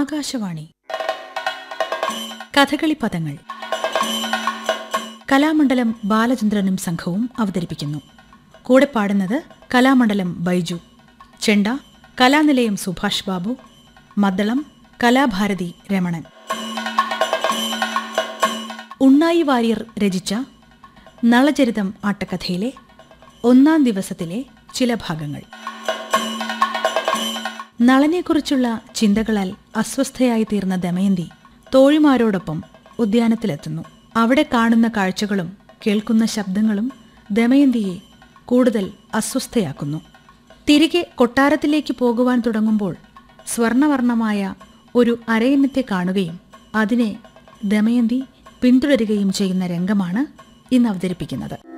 ആകാശവാണി കഥകളി പദങ്ങൾ കലാമണ്ഡലം ബാലചന്ദ്രനും സംഘവും അവതരിപ്പിക്കുന്നു കൂടെ പാടുന്നത് കലാമണ്ഡലം ബൈജു ചെണ്ട കലാനിലയം സുഭാഷ് ബാബു മദ്ദളം കലാഭാരതി രമണൻ ഉണ്ണായി വാര്യർ രചിച്ച നളചരിതം ആട്ടക്കഥയിലെ ഒന്നാം ദിവസത്തിലെ ചില ഭാഗങ്ങൾ നളനെക്കുറിച്ചുള്ള ചിന്തകളാൽ അസ്വസ്ഥയായി തീർന്ന ദമയന്തി തോഴിമാരോടൊപ്പം ഉദ്യാനത്തിലെത്തുന്നു അവിടെ കാണുന്ന കാഴ്ചകളും കേൾക്കുന്ന ശബ്ദങ്ങളും ദമയന്തിയെ കൂടുതൽ അസ്വസ്ഥയാക്കുന്നു തിരികെ കൊട്ടാരത്തിലേക്ക് പോകുവാൻ തുടങ്ങുമ്പോൾ സ്വർണവർണമായ ഒരു അരയന്നത്തെ കാണുകയും അതിനെ ദമയന്തി പിന്തുടരുകയും ചെയ്യുന്ന രംഗമാണ് ഇന്ന് അവതരിപ്പിക്കുന്നത്